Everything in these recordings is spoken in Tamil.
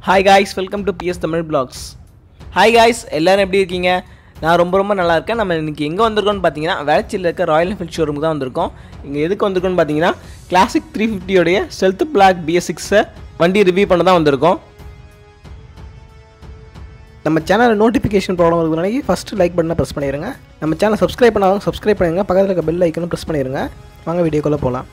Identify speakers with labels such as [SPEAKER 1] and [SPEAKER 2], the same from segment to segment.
[SPEAKER 1] hi guys welcome to BS Tamil vlogs hi guys எல்லாரும் எப்படி இருக்கீங்க நான் ரொம்ப ரொம்ப நல்லா இருக்கேன் நம்ம இன்றைக்கி எங்கே வந்திருக்கோம்னு பார்த்தீங்கன்னா வேளச்சியில் இருக்க ராயல் என்ஃபீல்ட் ஷோரூமுக்கு தான் வந்திருக்கோம் இங்கே எதுக்கு வந்திருக்கோம்னு பார்த்தீங்கன்னா கிளாசிக் த்ரீ ஃபிஃப்டியோடைய செல்த் பிளாக் பிஎஸ் சிக்ஸை வண்டி ரிவ்யூ பண்ண தான் வந்திருக்கோம் நம்ம சேனலில் நோட்டிஃபிகேஷன் ப்ராப்ளம் இருக்கிறனால ஃபஸ்ட்டு லைக் பட்டனை ப்ரெஸ் பண்ணிடுங்க நம்ம சேனல் சப்ஸ்கிரைப் பண்ணாதவங்க சப்ஸ்கிரைப் பண்ணுங்க பக்கத்தில் இருக்க பெல் ஐக்கனும் ப்ரெஸ் பண்ணிடுங்க வாங்க வீடியோக்குள்ளே போகலாம்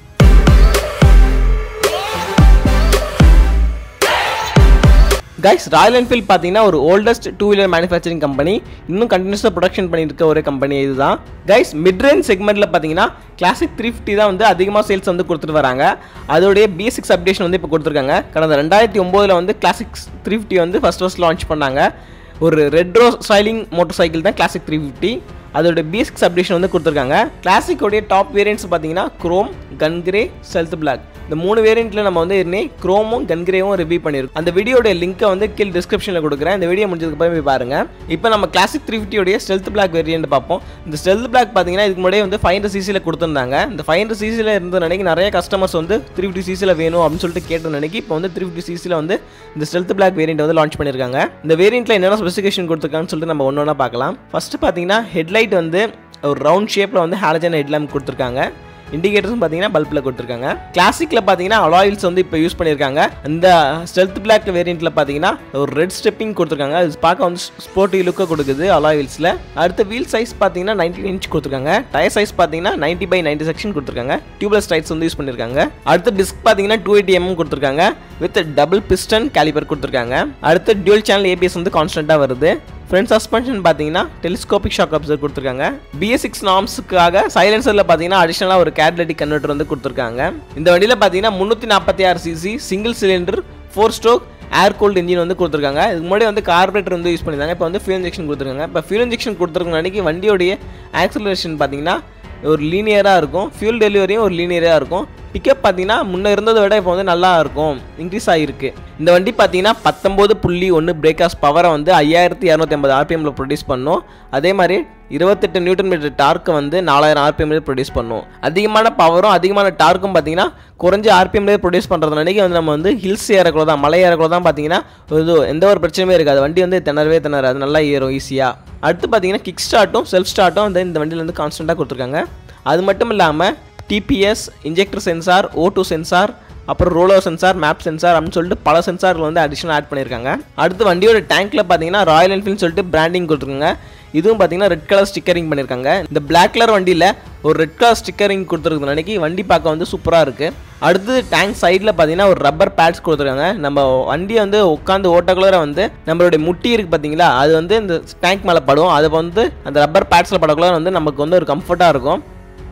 [SPEAKER 1] கைஸ் ராயல் என்ஃபீல்ட் பார்த்தீங்கன்னா ஒரு oldest two wheeler manufacturing company இன்னும் கண்டினியூஸாக ப்ரொடக்ஷன் பண்ணியிருக்க ஒரு கம்பெனி இதுதான் கைஸ் மிட் ரேஞ்ச் செக்மெண்ட்டில் பார்த்தீங்கன்னா கிளாசிக் த்ரீ ஃபிஃப்டி தான் வந்து அதிகமாக சேல்ஸ் வந்து கொடுத்துட்டு வராங்க அதோடைய பேசிக்ஸ் அப்டேஷன் வந்து இப்போ கொடுத்துருக்காங்க கடந்த ரெண்டாயிரத்தி ஒம்போதில் வந்து கிளாசிக் த்ரீ ஃபிஃப்டி வந்து ஃபஸ்ட் ஃபஸ்ட் லான்ச் பண்ணாங்க ஒரு ரெட்ரோ ஸ்டைலிங் மோட்டர் சைக்கிள் தான் கிளாசிக் த்ரீ ஃபிஃப்டி அதோட பேசிக்ஸ் அப்டேஷன் வந்து கொடுத்துருக்காங்க கிளாசிக்கோடைய டாப் வேரியன்ட்ஸ் பார்த்தீங்கன்னா குரோம் கன்கிரே செல்த் பிளாக் இந்த மூணு வேரியண்ட்டில் நம்ம வந்து ஏற்கனவே குரோமும் கன்கிரேவும் ரிவ்யூ பண்ணியிருக்கோம் அந்த வீடியோட லிங்க்கை வந்து கீழ் டிஸ்கிரிப்ஷனில் கொடுக்குறேன் இந்த வீடியோ முடிஞ்சதுக்கு போய் பாருங்க இப்போ நம்ம கிளாசிக் த்ரீ ஃபிஃப்டியோடைய ஸ்டெல்த் பிளாக் வேரியண்ட் பார்ப்போம் இந்த ஸ்டெல்த் பிளாக் பார்த்தீங்கன்னா இதுக்கு முன்னாடியே வந்து ஃபைவ் ஹண்ட்ரட் சிசியில் கொடுத்துருந்தாங்க இந்த ஃபைவ் ஹண்ட்ரட் சிசியில் இருந்த நினைக்கி நிறைய கஸ்டமர்ஸ் வந்து த்ரீ ஃபிஃப்டி சிசியில் வேணும் அப்படின்னு சொல்லிட்டு கேட்ட நினைக்கி இப்போ வந்து த்ரீ ஃபிஃப்டி சிசியில் வந்து இந்த ஸ்டெல்த் பிளாக் வேரியண்ட் வந்து லான்ச் பண்ணியிருக்காங்க இந்த வேரியண்ட்டில் என்னென்ன ஸ்பெசிஃபிகேஷன் கொடுத்துருக்காங்கன்னு சொல்லிட்டு நம்ம ஒன்று ஒன்றா பார்க்கலாம் ஃபஸ்ட்டு பார்த்தீங்கன்னா ஹெட்லைட் வந்து ஒரு ரவுண்ட் ஷேப்பில் வந்து ஹாலஜன் ஹெட்லாம்ப் கொடுத்துருக்காங்க இண்டிகேட்டர்ஸும் பார்த்தீங்கன்னா பல்பில் கொடுத்துருக்காங்க கிளாசிக்கில் பார்த்தீங்கன்னா அலாயில்ஸ் வந்து இப்போ யூஸ் பண்ணியிருக்காங்க இந்த ஸ்டெல்த் பிளாக் வேரியண்ட்டில் பார்த்தீங்கன்னா ஒரு ரெட் ஸ்டெப்பிங் கொடுத்துருக்காங்க அது பார்க்க வந்து ஸ்போர்ட்டி லுக்கை கொடுக்குது அலாயில்ஸில் அடுத்த வீல் சைஸ் பார்த்தீங்கன்னா நைன்டி இன்ச் கொடுத்துருக்காங்க டயர் சைஸ் பார்த்தீங்கன்னா நைன்டி பை நைன்டி செக்ஷன் கொடுத்துருக்காங்க டியூப்லெஸ் டைட்ஸ் வந்து யூஸ் பண்ணியிருக்காங்க அடுத்த டிஸ்க் பார்த்தீங்கன்னா டூ எயிட்டி எம்எம் கொடுத்துருக்காங்க வித் டபுள் பிஸ்டன் கேலிபர் கொடுத்துருக்காங்க அடுத்த டியூல் சேனல் ஏபிஎஸ் வந்து கான்ஸ்டண்ட்டாக வருது ஃப்ரண்ட் சஸ்பென்ஷன் பார்த்தீங்கன்னா டெலிஸ்கோபிக் ஷாக் அப்சர் கொடுத்துருக்காங்க பிஎஸ் சிக்ஸ் நாம்ஸுக்காக சைலன்சரில் பார்த்தீங்கன்னா அடிஷனலாக ஒரு கேட்லெட்டிக் கன்வெர்ட்டர் வந்து கொடுத்துருக்காங்க இந்த வண்டியில் பார்த்தீங்கன்னா முந்நூற்றி நாற்பத்தி ஆறு CC single cylinder four stroke air cooled engine வந்து கொடுத்துருக்காங்க இதுக்கு முன்னாடி வந்து கார்பரேட்டர் வந்து யூஸ் பண்ணியிருந்தாங்க இப்போ வந்து ஃபியூல் இன்ஜெக்ஷன் கொடுத்துருக்காங்க இப்போ ஃபியூல் இன்ஜெக்ஷன் கொடுத்துருக்க அன்றைக்கி வண்டியோடைய ஆக்சலரேஷன் பார்த்தீங்கன்னா ஒரு லீனியராக இருக்கும் ஃபியூல் டெலிவரியும் ஒரு லீனியராக இருக்கும் பிக்கப் பார்த்தீங்கன்னா முன்னே இருந்ததை விட இப்போ வந்து நல்லா இருக்கும் இன்க்ரீஸ் ஆகிருக்கு இந்த வண்டி பார்த்தீங்கன்னா பத்தொம்போது புள்ளி ஒன்று பிரேக்காஸ் பவரை வந்து ஐயாயிரத்தி இரநூத்தி ஐம்பது ஆர்பிஎம்மில் ப்ரொடியூஸ் பண்ணும் அதே மாதிரி இருபத்தெட்டு நியூட்டன் மீட்டர் டார்க்கை வந்து நாலாயிரம் ஆர்பிஎம்லேயே ப்ரொடியூஸ் பண்ணும் அதிகமான பவரும் அதிகமான டார்க்கும் பார்த்தீங்கன்னா குறைஞ்ச ஆர்பிஎம்லேயே ப்ரொடியூஸ் பண்ணுறது அன்றைக்கி வந்து நம்ம வந்து ஹில்ஸ் ஏறக்குள்ள தான் மலை ஏறக்குள்ள தான் பார்த்தீங்கன்னா இது எந்த ஒரு பிரச்சனையுமே இருக்காது வண்டி வந்து திணறவே திணறாது நல்லா ஏறும் ஈஸியாக அடுத்து பார்த்தீங்கன்னா கிக் ஸ்டார்ட்டும் செல்ஃப் ஸ்டார்ட்டும் வந்து இந்த வண்டியில் வந்து கான்ஸ்டண்ட்டாக கொடுத்துருக்காங்க அது மட்டும் இல்லாமல் TPS injector sensor O two sensor அப்புறம் ரோலோ சென்சார் மேப் சென்சார் அப்படின்னு சொல்லிட்டு பல சென்சார்கள் வந்து அடிஷனல் ஆட் பண்ணியிருக்காங்க அடுத்து வண்டியோட டேங்க்கில் பார்த்தீங்கன்னா ராயல் என்ஃபீல்டு சொல்லிட்டு பிராண்டிங் கொடுத்துருக்காங்க இதுவும் பார்த்தீங்கன்னா ரெட் கலர் ஸ்டிக்கரிங் பண்ணியிருக்காங்க இந்த பிளாக் கலர் வண்டியில் ஒரு ரெட் கலர் ஸ்டிக்கரிங் கொடுத்துருக்கு அன்றைக்கி வண்டி பார்க்க வந்து சூப்பராக இருக்குது அடுத்து டேங்க் சைடில் பார்த்தீங்கன்னா ஒரு ரப்பர் பேட்ஸ் கொடுத்துருக்காங்க நம்ம வண்டியை வந்து உட்காந்து ஓட்டக்குள்ளே வந்து நம்மளுடைய முட்டி இருக்குது பார்த்தீங்களா அது வந்து இந்த டேங்க் மேலே படும் அது வந்து அந்த ரப்பர் பேட்ஸில் படக்குள்ள வந்து நமக்கு வந்து ஒரு கம்ஃபர்ட்டாக இருக்கும்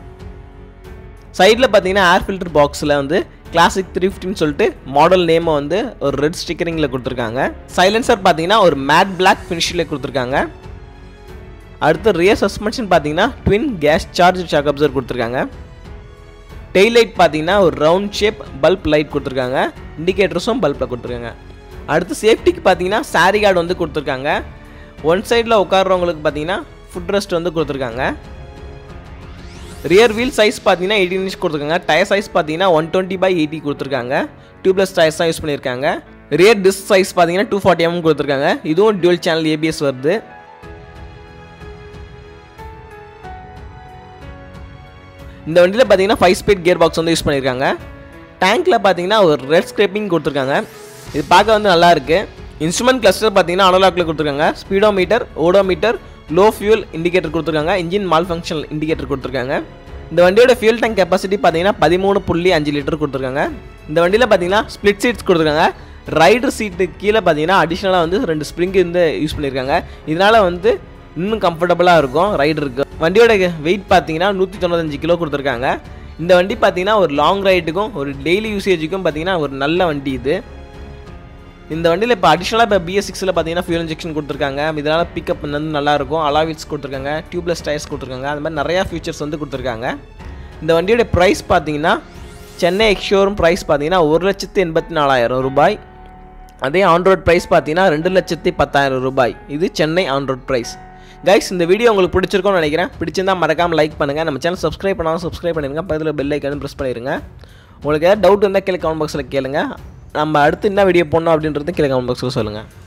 [SPEAKER 1] சைடில் பார்த்தீங்கன்னா ஏர் ஃபில்டர் பாக்ஸில் வந்து கிளாசிக் த்ரீ ஃபிஃப்டின்னு சொல்லிட்டு மாடல் நேமை வந்து ஒரு ரெட் ஸ்டிக்கரிங்கில் கொடுத்துருக்காங்க சைலன்சர் பார்த்தீங்கன்னா ஒரு மேட் பிளாக் ஃபினிஷில் கொடுத்துருக்காங்க அடுத்து ரியர் சஸ்பென்ஷன் பார்த்தீங்கன்னா twin gas charge shock absorber கொடுத்துருக்காங்க டெய்ல் லைட் பார்த்தீங்கன்னா ஒரு ரவுண்ட் ஷேப் பல்ப் லைட் கொடுத்துருக்காங்க இண்டிகேட்டர்ஸும் பல்பில் கொடுத்துருக்காங்க அடுத்து சேஃப்டிக்கு பார்த்தீங்கன்னா சாரி கார்டு வந்து கொடுத்துருக்காங்க ஒன் சைடில் உட்காடுறவங்களுக்கு பார்த்தீங்கன்னா ஃபுட் ரெஸ்ட் வந்து கொடுத்துருக்காங்க ரியர் வீல் சைஸ் பார்த்தீங்கன்னா எயிட்டீன் இன்ச் கொடுத்துருக்காங்க டயர் சைஸ் பார்த்தீங்கன்னா ஒன் டுவெண்ட்டி பை எயிட்டி கொடுத்துருக்காங்க டியூப்லெஸ் டயர்ஸ் தான் யூஸ் பண்ணியிருக்காங்க ரியர் டிஸ்க் சைஸ் பார்த்தீங்கன்னா டூ ஃபார்ட்டி எம் கொடுத்துருக்காங்க இதுவும் டியூல் சேனல் ஏபிஎஸ் வருது இந்த வண்டியில் பார்த்தீங்கன்னா ஃபைவ் ஸ்பீட் கியர் பாக்ஸ் வந்து யூஸ் பண்ணியிருக்காங்க டேங்க்கில் பார்த்தீங்கன்னா ஒரு ரெட் ஸ்க்ரேப்பிங் கொடுத்துருக்காங்க இது பார்க்க வந்து நல்லா இருக்குது இன்ஸ்ட்ருமெண்ட் கிளஸ்டர் பார்த்தீங்கன்னா அனலாக்ல கொடுத்துருக்காங்க speedometer odometer low fuel indicator கொடுத்துருக்காங்க இன்ஜின் மால் ஃபங்க்ஷன் இண்டிகேட்டர் கொடுத்துருக்காங்க இந்த வண்டியோட ஃபியூல் டேங்க் கெப்பாசிட்டி பார்த்தீங்கன்னா பதிமூணு புள்ளி அஞ்சு லிட்டர் கொடுத்துருக்காங்க இந்த வண்டியில் பார்த்தீங்கன்னா ஸ்ப்ளிட் சீட்ஸ் கொடுத்துருக்காங்க ரைடர் சீட்டு கீழே பார்த்தீங்கன்னா அடிஷ்னலாக வந்து ரெண்டு ஸ்ப்ரிங் வந்து யூஸ் பண்ணியிருக்காங்க இதனால் வந்து இன்னும் கம்ஃபர்டபுளாக இருக்கும் ரைடருக்கு வண்டியோட வெயிட் பார்த்தீங்கன்னா நூற்றி தொண்ணூத்தஞ்சு கிலோ கொடுத்துருக்காங்க இந்த வண்டி பார்த்தீங்கன்னா ஒரு லாங் ரைடுக்கும் ஒரு டெய்லி யூசேஜுக்கும் பார்த்தீங்கன்னா ஒரு நல்ல வண்டி இது இந்த வண்டியில் இப்போ அடிஷனலாக இப்போ பிஎஸ் சிக்ஸில் பார்த்தீங்கன்னா ஃபியூல் இன்ஜெக்ஷன் கொடுத்துருக்காங்க இதனால் பிக்கப் வந்து நல்லாயிருக்கும் அலாவிட்ஸ் கொடுத்துருக்காங்க டியூப்லெஸ் டயர்ஸ் கொடுத்துருக்காங்க அது மாதிரி நிறையா ஃபீச்சர்ஸ் வந்து கொடுத்துருக்காங்க இந்த வண்டியோட ப்ரைஸ் பார்த்தீங்கன்னா சென்னை எக்ஷோரூம் ப்ரைஸ் பார்த்தீங்கன்னா ஒரு லட்சத்து எண்பத்தி நாலாயிரம் ரூபாய் அதே ஆன்ரோட் ப்ரைஸ் பார்த்தீங்கன்னா ரெண்டு லட்சத்தி பத்தாயிரம் ரூபாய் இது சென்னை ஆன்ரோட் ப்ரைஸ் கைஸ் இந்த வீடியோ உங்களுக்கு பிடிச்சிருக்கும்னு நினைக்கிறேன் பிடிச்சிருந்தா மறக்காமல் லைக் பண்ணுங்கள் நம்ம சேனல் சப்ஸ்கிரைப் பண்ணாலும் சப்ஸ்கிரைப் பண்ணிடுங்க பக்கத்தில் பெல் ஐக்கானும் ப்ரெஸ் பண்ணிடுங்க உங்களுக்கு ஏதாவது டவுட் இருந்தால் கீழே கமெண்ட் பாக்ஸில் கேளுங்க நம்ம அடுத்து என்ன வீடியோ போடணும் அப்படின்றது கீழே கமெண்ட் பாக்ஸில் சொல்லுங்கள்